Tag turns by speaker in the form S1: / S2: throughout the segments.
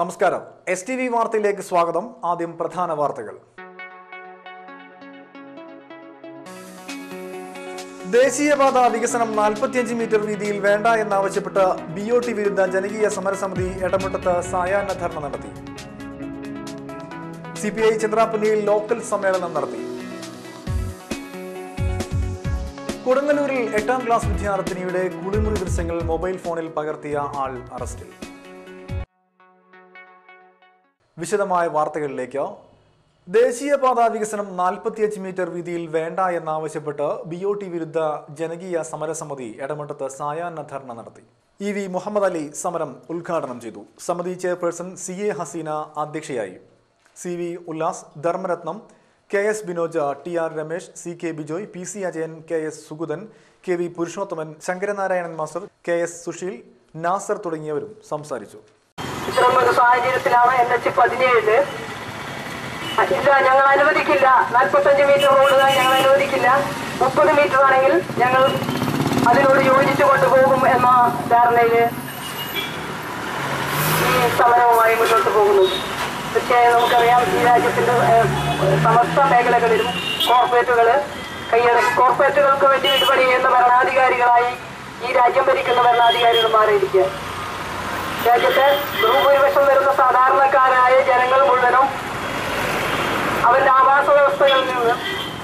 S1: നമസ്കാരം S T V വാർത്തയിലേക്ക് സ്വാഗതം ആദ്യം പ്രധാന വാർത്തകൾ ദേശീയപാത വികസനം 45 മീറ്റർ വീതിയിൽ വേണ്ട എന്നാവശ്യപ്പെട്ട് ബി ഒ ടി വിരുദ്ധ ജനകീയ സമരസമിതി എടമുട്ടത്ത് സായാഹ്ന ധർണ നടത്തി സി പി ഐ ചന്ദ്രാപ്പന്നിയിൽ ലോക്കൽ സമ്മേളനം നടത്തി കൊടുങ്ങല്ലൂരിൽ എട്ടാം ക്ലാസ് വിദ്യാർത്ഥിനിയുടെ കുളിമുറി ദൃശ്യങ്ങൾ മൊബൈൽ ഫോണിൽ പകർത്തിയ ആൾ അറസ്റ്റിൽ വിശദമായ വാർത്തകളിലേക്ക് ദേശീയപാത വികസനം 45 മീറ്റർ വീതിയിൽ വേണ്ട എന്നാവശ്യപ്പെട്ട് ബി ഒ ടി വിരുദ്ധ ജനകീയ സമരസമിതി എടമട്ടത്ത് സായാഹ്ന ധർണ നടത്തി ഇ വി മുഹമ്മദ് അലി സമരം ഉദ്ഘാടനം ചെയ്തു സമിതി ചെയർപേഴ്സൺ സി എ ഹസീന അധ്യക്ഷയായി C V Ullas Dharmaratnam K S Binoja T R Ramesh C K Bijoy P C Ajayan K S Suguthan K V Purushothaman Sankaranarayanan master K S Susheel Nasar തുടങ്ങിയവരും സംസാരിച്ചു
S2: ഇത്തരം ഒരു സാഹചര്യത്തിലാണ് എൻ എച്ച് പതിനേഴ് ഇല്ല ഞങ്ങൾ അനുവദിക്കില്ല നാൽപ്പത്തഞ്ച് മീറ്റർ റോഡ് ഞങ്ങൾ അനുവദിക്കില്ല മുപ്പത് മീറ്റർ ആണെങ്കിൽ ഞങ്ങൾ അതിനോട് യോജിച്ചു കൊണ്ടുപോകും എന്ന ധാരണയിൽ ഈ സമരവുമായി മുന്നോട്ട് പോകുന്നു തീർച്ചയായും നമുക്കറിയാം ഈ രാജ്യത്തിന്റെ ഏഹ്, സമസ്ത മേഖലകളിലും കോർപ്പറേറ്റുകൾ കൈയടക്കി കോർപ്പറേറ്റുകൾക്ക് വേണ്ടി വിടുപണി ചെയ്യുന്ന ഭരണാധികാരികളായി ഈ രാജ്യം ഭരിക്കുന്ന ഭരണാധികാരികൾ മാറിയിരിക്കുക രാജ്യത്തെ ബഹുഭൂരിപക്ഷം വരുന്ന സാധാരണക്കാരായ ജനങ്ങൾ മുഴുവനും അവന്റെ ആവാസ വ്യവസ്ഥകളിൽ നിന്ന്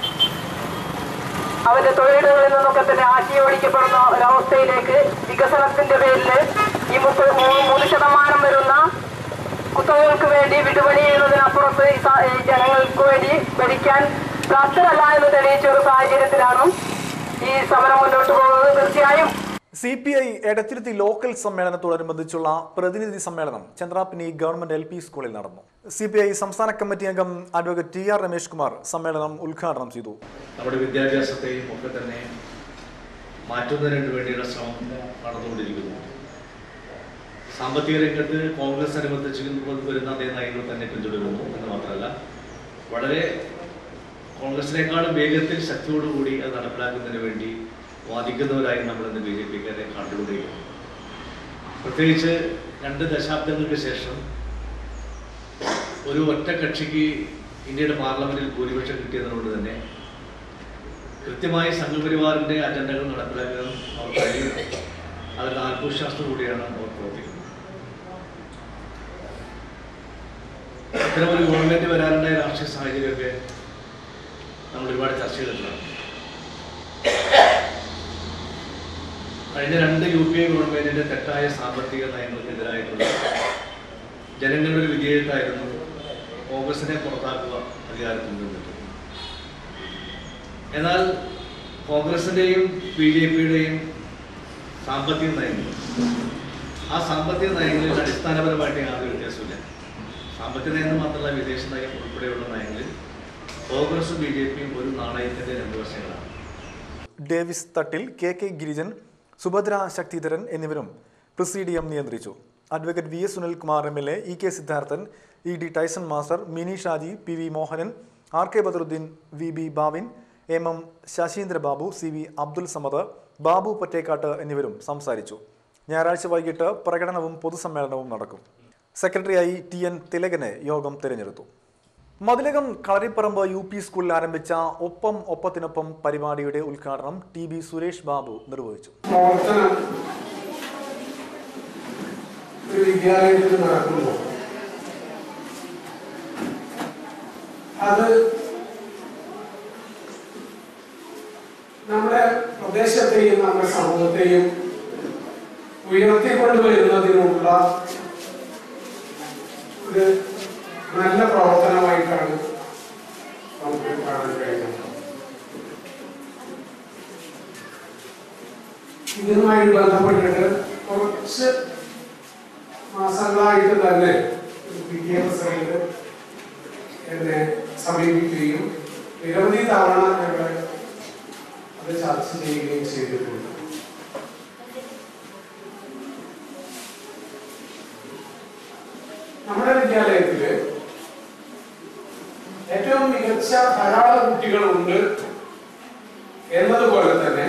S2: അവന്റെ തൊഴിലുകളിൽ നിന്നൊക്കെ തന്നെ ആശയോടിക്കപ്പെടുന്ന ഒരവസ്ഥയിലേക്ക് വികസനത്തിന്റെ പേരിൽ ഈ മുപ്പത് മൂന്ന് മൂന്ന് ശതമാനം വരുന്ന കുത്തകൾക്ക് വേണ്ടി വിടുപണി ചെയ്യുന്നതിനപ്പുറത്ത് ഈ സാ- ഈ ജനങ്ങൾക്ക് വേണ്ടി ഭരിക്കാൻ പ്രാപ്തരല്ല എന്ന് തെളിയിച്ച ഒരു സാഹചര്യത്തിലാണ് ഈ സമരം മുന്നോട്ട് പോകുന്നത് തീർച്ചയായും
S1: C P I Edathiruthy local സമ്മേളനത്തോടനുബന്ധിച്ചുള്ള പ്രതിനിധി സമ്മേളനം ചന്ദ്രാപ്പിനി ഗവൺമെന്റ് എൽ പി സ്കൂളിൽ നടന്നു സി പി ഐ സംസ്ഥാന കമ്മിറ്റി അംഗം advocate T R Ramesh Kumar സമ്മേളനം ഉദ്ഘാടനം ചെയ്തു
S3: നമ്മുടെ വിദ്യാഭ്യാസത്തെയും ഒക്കെ തന്നെ മാറ്റുന്നതിന് വേണ്ടിയുള്ള ശ്രമം നടന്നുകൊണ്ടിരിക്കുന്നു സാമ്പത്തിക രംഗത്ത് കോൺഗ്രസ് അനുബന്ധിച്ച് വരുന്ന അതേ നയങ്ങൾ തന്നെ പിന്തുടരുന്നു എന്ന് മാത്രമല്ല വളരെ കോൺഗ്രസിനേക്കാളും വേഗത്തിൽ ശക്തിയോടുകൂടി അത് നടപ്പിലാക്കുന്നതിന് വേണ്ടി വാദിക്കുന്നവരായി നമ്മൾ ഇന്ന് ബി ജെ പിക്കാരെ കണ്ടുകൊണ്ടിരിക്കുന്നു പ്രത്യേകിച്ച് രണ്ട് ദശാബ്ദങ്ങൾക്ക് ശേഷം ഒരു ഒറ്റ കക്ഷിക്ക് ഇന്ത്യയുടെ പാർലമെന്റിൽ ഭൂരിപക്ഷം കിട്ടിയതുകൊണ്ട് തന്നെ കൃത്യമായി സംഘപരിവാറിന്റെ അജണ്ടകൾ നടപ്പിലാക്കാൻ അവർ കഴിയും അതിൽ ആത്മവിശ്വാസത്തോടു കൂടിയാണ് അവർ പ്രവർത്തിക്കുന്നത് ഇത്തരമൊരു ഗവൺമെന്റ് വരാനുണ്ടായ രാഷ്ട്രീയ സാഹചര്യമൊക്കെ നമ്മൾ ഒരുപാട് ചർച്ച ചെയ്തിട്ടുള്ളതാണ് കഴിഞ്ഞ രണ്ട് യു പി എ ഗവൺമെന്റിന്റെ തെറ്റായ സാമ്പത്തിക നയങ്ങൾക്കെതിരായിട്ടുള്ള ജനങ്ങളുടെ ഒരു വിജയത്തായിരുന്നു കോൺഗ്രസിനെ പുറത്താക്കുക അധികാരത്തിൽ നിന്നിട്ട് എന്നാൽ കോൺഗ്രസിന്റെയും ബി ജെ പിയുടെയും സാമ്പത്തിക നയങ്ങൾ ആ സാമ്പത്തിക നയങ്ങളിൽ അടിസ്ഥാനപരമായിട്ട് യാതൊരു വ്യത്യാസമില്ല സാമ്പത്തിക നയം മാത്രമല്ല വിദേശ നയം ഉൾപ്പെടെയുള്ള നയങ്ങളിൽ കോൺഗ്രസും ബി ജെ പിയും ഒരു നാണയത്തിന്റെ രണ്ട് വശങ്ങളാണ്
S1: Davis Thattil K K Girijan Subhadra Sakthidharan എന്നിവരും പ്രസീഡിയം നിയന്ത്രിച്ചു advocate V S Sunilkumar M L A E K Siddharthan E D Tyson master Mini Shaji P V Mohanan R K Badaruddin V B Bavin M M Sasheendra Babu C V Abdul Samad Babu Pottekkat എന്നിവരും സംസാരിച്ചു ഞായറാഴ്ച വൈകിട്ട് പ്രകടനവും പൊതുസമ്മേളനവും നടക്കും സെക്രട്ടറിയായി ടി എൻ തിലകനെ യോഗം തിരഞ്ഞെടുത്തു മതിലകം കളരിപ്പറമ്പ് യു പി സ്കൂളിൽ ആരംഭിച്ച ഒപ്പം ഒപ്പത്തിനൊപ്പം പരിപാടിയുടെ ഉദ്ഘാടനം ടി ബി സുരേഷ് ബാബു നിർവഹിച്ചു
S4: പ്രവർത്തനം ഒരു വിദ്യാലയത്തിൽ നടക്കുമ്പോൾ അത് നമ്മുടെ പ്രദേശത്തെയും നമ്മുടെ സമൂഹത്തെയും ഉയർത്തിക്കൊണ്ടുവരുന്നതിനുള്ള ഒരു നല്ല പ്രവർത്തനമായിട്ടാണ് നമുക്ക് കാണാൻ കഴിയുന്നത് ഇതുമായി ബന്ധപ്പെട്ടിട്ട് കുറച്ച് മാസങ്ങളായിട്ട് തന്നെ വിദ്യാഭ്യാസമായിട്ട് എന്നെ സമീപിക്കുകയും നിരവധി തവണ ഞങ്ങൾ അത് ചർച്ച ചെയ്യുകയും ചെയ്തിട്ടുണ്ട് നമ്മുടെ വിദ്യാലയത്തില് ഏറ്റവും മികച്ച ധാരാളം കുട്ടികളുണ്ട് എന്നതുപോലെ തന്നെ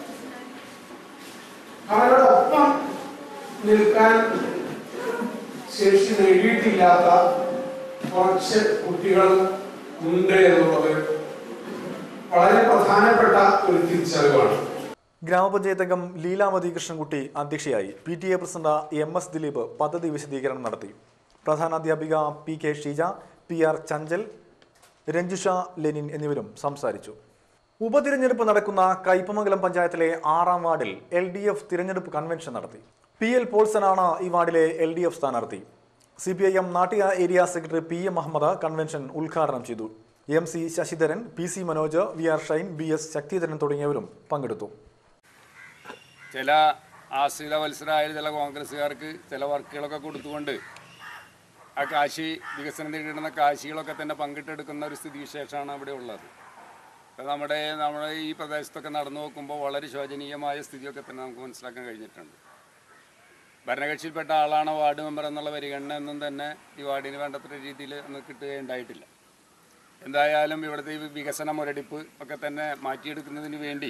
S4: അവരോടൊപ്പം നിൽക്കാൻ ശേഷി നേടിയിട്ടില്ലാത്ത കുറച്ച് കുട്ടികൾ ഉണ്ട് എന്നുള്ളത് വളരെ പ്രധാനപ്പെട്ട ഒരു തിരിച്ചറിവാണ്
S1: ഗ്രാമപഞ്ചായത്ത് അംഗം ലീലാവതി കൃഷ്ണൻകുട്ടി അധ്യക്ഷയായി P T A president M S Dileep പദ്ധതി വിശദീകരണം നടത്തി പ്രധാനാധ്യാപിക P K Sheeja P R Chanchal Ranjusha Lenin എന്നിവരും സംസാരിച്ചു ഉപതിരഞ്ഞെടുപ്പ് നടക്കുന്ന കയ്പമംഗലം പഞ്ചായത്തിലെ ആറാം വാർഡിൽ എൽ ഡി എഫ് തിരഞ്ഞെടുപ്പ് കൺവെൻഷൻ നടത്തി പി എൽ പോൾസനാണ് ഈ വാർഡിലെ എൽ ഡി എഫ് സ്ഥാനാർത്ഥി C P I M Nattika area secretary P M Ahammed convention ഉദ്ഘാടനം ചെയ്തു M C Sasidharan P C Manoj V R Shine B S Sakthidharan തുടങ്ങിയവരും പങ്കെടുത്തു
S5: ചില ആശ്രിത വത്സരായ ചില കോൺഗ്രസ്സുകാർക്ക് ചില വർക്കുകളൊക്കെ കൊടുത്തുകൊണ്ട് ആ കാശി വികസനം നേരിടുന്ന കാശികളൊക്കെ തന്നെ പങ്കിട്ടെടുക്കുന്ന ഒരു സ്ഥിതിവിശേഷമാണ് അവിടെ ഉള്ളത് അപ്പോൾ നമ്മുടെ നമ്മുടെ ഈ പ്രദേശത്തൊക്കെ നടന്നു നോക്കുമ്പോൾ വളരെ ശോചനീയമായ സ്ഥിതിയൊക്കെ തന്നെ നമുക്ക് മനസ്സിലാക്കാൻ കഴിഞ്ഞിട്ടുണ്ട് ഭരണകക്ഷിയിൽപ്പെട്ട ആളാണ് വാർഡ് മെമ്പർ എന്നുള്ള പരിഗണന ഒന്നും തന്നെ ഈ വാർഡിന് വേണ്ടത്ര രീതിയിൽ ഒന്ന് കിട്ടുകയുണ്ടായിട്ടില്ല എന്തായാലും ഇവിടുത്തെ ഈ വികസന മുരടിപ്പ് ഒക്കെ തന്നെ മാറ്റിയെടുക്കുന്നതിന് വേണ്ടി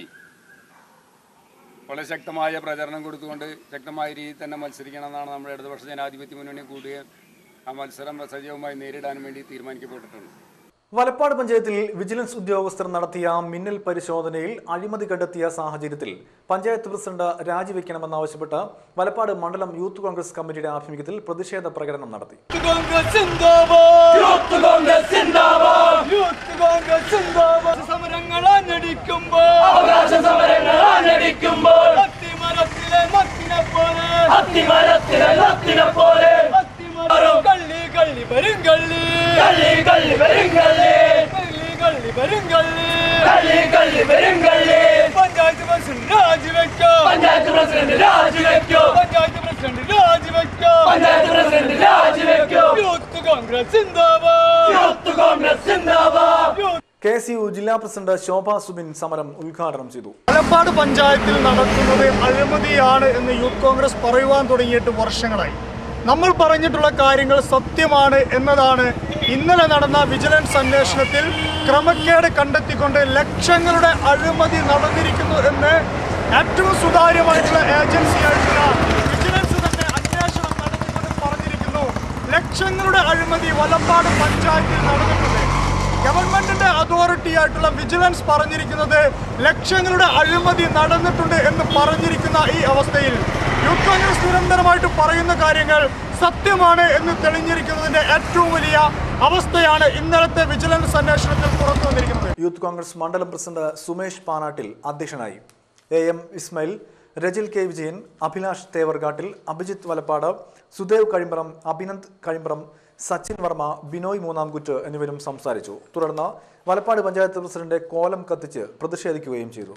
S5: വളരെ ശക്തമായ പ്രചരണം കൊടുത്തുകൊണ്ട് ശക്തമായ രീതിയിൽ തന്നെ മത്സരിക്കണം എന്നാണ് നമ്മുടെ ഇടതുപക്ഷ ജനാധിപത്യ മുന്നണി കൂടിയ ആ മത്സരം സജീവമായി നേരിടാൻ വേണ്ടി തീരുമാനിക്കപ്പെട്ടിട്ടുണ്ട്
S1: വലപ്പാട് പഞ്ചായത്തിൽ വിജിലൻസ് ഉദ്യോഗസ്ഥർ നടത്തിയ മിന്നൽ പരിശോധനയിൽ അഴിമതി കണ്ടെത്തിയ സാഹചര്യത്തിൽ പഞ്ചായത്ത് പ്രസിഡന്റ് രാജിവെക്കണമെന്നാവശ്യപ്പെട്ട് വലപ്പാട് മണ്ഡലം യൂത്ത് കോൺഗ്രസ് കമ്മിറ്റിയുടെ ആഭിമുഖ്യത്തിൽ പ്രതിഷേധ പ്രകടനം നടത്തി
S6: കോൺഗ്രസ് സിന്ദാബാദ് യൂത്ത് കോൺഗ്രസ് സിന്ദാബാദ് യൂത്ത് കോൺഗ്രസ് സിന്ദാബാദ് സമരങ്ങൾ ആഞ്ഞടിക്കുമ്പോൾ അവകാശ സമരങ്ങൾ ആഞ്ഞടിക്കുമ്പോൾ അത്തിമരത്തിലെ മത്തിനെ പോലെ അത്തിമരത്തിലെ മത്തിനെ പോലെ അത്തിമരം കള്ളി കള്ളി വരും കള്ളി കള്ളി കള്ളി വരും കള്ളി കള്ളി കള്ളി വരും കള്ളി കള്ളി കള്ളി വരും കള്ളി പഞ്ചായത്ത് പ്രസിഡന്റ് രാജിവെക്കോ പഞ്ചായത്ത് പ്രസിഡന്റ് രാജിവെക്കോ പഞ്ചായത്ത് പ്രസിഡന്റ് രാജിവെക്കോ പഞ്ചായത്ത് പ്രസിഡന്റ് രാജിവെക്കോ യൂത്ത് കോൺഗ്രസ് സിന്ദാബാദ് യൂത്ത് കോൺഗ്രസ് സിന്ദാബാദ്
S1: കെ എസ് യു ജില്ലാ പ്രസിഡന്റ് ശോഭ സുബിൻ സമരം ഉദ്ഘാടനം ചെയ്തു
S7: പാലക്കാട് പഞ്ചായത്തിൽ നടക്കുന്നത് അഴിമതിയാണ് എന്ന് യൂത്ത് കോൺഗ്രസ് പറയുവാൻ തുടങ്ങിയിട്ട് വർഷങ്ങളായി നമ്മൾ പറഞ്ഞിട്ടുള്ള കാര്യങ്ങൾ സത്യമാണ് എന്നതാണ് ഇന്നലെ നടന്ന വിജിലൻസ് അന്വേഷണത്തിൽ ക്രമക്കേട് കണ്ടെത്തിക്കൊണ്ട് ലക്ഷങ്ങളുടെ അഴിമതി നടന്നിരിക്കുന്നു എന്ന് ഏറ്റവും സുതാര്യമായിട്ടുള്ള ഏജൻസിയായിട്ടുള്ള വിജിലൻസ് തന്നെ അന്വേഷണം നടത്തിക്കൊണ്ട് പറഞ്ഞിരിക്കുന്നു ലക്ഷങ്ങളുടെ അഴിമതി വലപ്പാട് പഞ്ചായത്തിൽ നടന്നിട്ടുണ്ട് ഗവൺമെന്റിന്റെ അതോറിറ്റി ആയിട്ടുള്ള വിജിലൻസ് പറഞ്ഞിരിക്കുന്നത് ലക്ഷങ്ങളുടെ അഴിമതി നടന്നിട്ടുണ്ട് എന്ന് പറഞ്ഞിരിക്കുന്ന ഈ അവസ്ഥയിൽ യൂത്ത് കോൺഗ്രസ് നിരന്തരമായിട്ട് പറയുന്ന കാര്യങ്ങൾ സത്യമാണ് എന്ന് തെളിഞ്ഞിരിക്കുന്നതിന്റെ ഏറ്റവും വലിയ അവസ്ഥയാണ് ഇന്നലത്തെ വിജിലൻസ് അന്വേഷണത്തിൽ പുറത്തു വന്നിരിക്കുന്നത്
S1: യൂത്ത് കോൺഗ്രസ് മണ്ഡലം പ്രസിഡന്റ് സുമേഷ് പാനാട്ടിൽ അധ്യക്ഷനായി A M Ismail Rajil K Vijayan Abhilash Thevarghattil Abhijith Valappad Sudev Kazhimbram Abhinand Kazhimbram Sachin Varma Binoy Moonnamkuttu എന്നിവരും സംസാരിച്ചു തുടർന്ന് വലപ്പാട് പഞ്ചായത്ത് പ്രസിഡന്റ് കോലം കത്തിച്ച് പ്രതിഷേധിക്കുകയും ചെയ്തു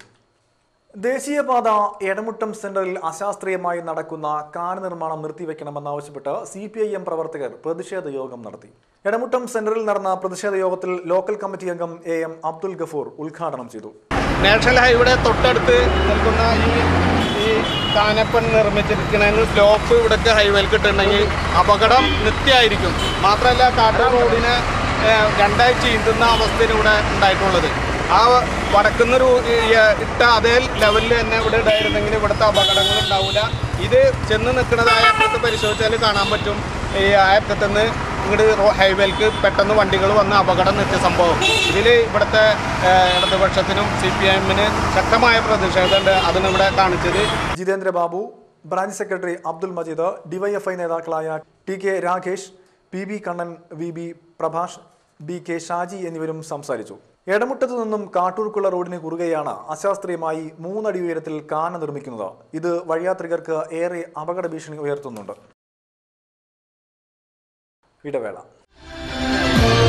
S1: ദേശീയപാത എടമുട്ടം സെന്ററിൽ അശാസ്ത്രീയമായി നടക്കുന്ന കാന നിർമ്മാണം നിർത്തിവെക്കണമെന്നാവശ്യപ്പെട്ട് സി പി ഐ എം പ്രവർത്തകർ പ്രതിഷേധ യോഗം നടത്തി എടമുട്ടം സെന്ററിൽ നടന്ന പ്രതിഷേധ യോഗത്തിൽ ലോക്കൽ കമ്മിറ്റി അംഗം എ എം അബ്ദുൽ ഗഫൂർ ഉദ്ഘാടനം ചെയ്തു
S8: നാഷണൽ ഹൈവേയുടെ തൊട്ടടുത്ത് നിൽക്കുന്ന ഈ ഈ കാനപ്പൻ നിർമ്മിച്ചിരിക്കുന്നതിന് സ്ലോപ്പ് ഇവിടേക്ക് ഹൈവേയിൽ ഇട്ടുണ്ടെങ്കിൽ അപകടം നിത്യമായിരിക്കും മാത്രമല്ല കാട്ടൂർ റോഡിനെ ഏഹ്, രണ്ടായി ചീന്തുന്ന അവസ്ഥയാണ് ഇവിടെ ഉണ്ടായിട്ടുള്ളത് ആ വടക്കുന്ന റൂ- ഈ, ഏഹ്, ഇട്ട അതേ ലെവലിൽ തന്നെ ഇവിടെ ഉണ്ടായിരുന്നെങ്കിൽ ഇവിടുത്തെ അപകടങ്ങൾ ഉണ്ടാവില്ല ഇത് ചെന്ന് നിൽക്കുന്നതായ അറ്റത്ത് പരിശോധിച്ചാൽ കാണാൻ പറ്റും ഈ ആ അറ്റത്തുനിന്ന് ഇങ്ങോട്ട് ഹൈവേക്ക് പെട്ടെന്ന് വണ്ടികൾ വന്ന് അപകടം നിർത്തിയ സംഭവം ഇതിൽ ഇവിടുത്തെ ഏഹ്, ഇടതുപക്ഷത്തിനും സി പി എമ്മിന് ശക്തമായ പ്രതിഷേധമുണ്ട് അതിന് ഇവിടെ കാണിച്ചത്
S1: Jithendra Babu branch secretary Abdul Majeed DYFI നേതാക്കളായ T K Rakesh P B Kannan V B Prabhash B K Shaji എന്നിവരും സംസാരിച്ചു എടമുട്ടത്തു നിന്നും കാട്ടൂർക്കുള്ള റോഡിന് കുറുകെയാണ് അശാസ്ത്രീയമായി മൂന്നടി ഉയരത്തിൽ കാന നിർമ്മിക്കുന്നത് ഇത് വഴിയാത്രികർക്ക് ഏറെ അപകട ഭീഷണി ഉയർത്തുന്നുണ്ട് ഇടവേള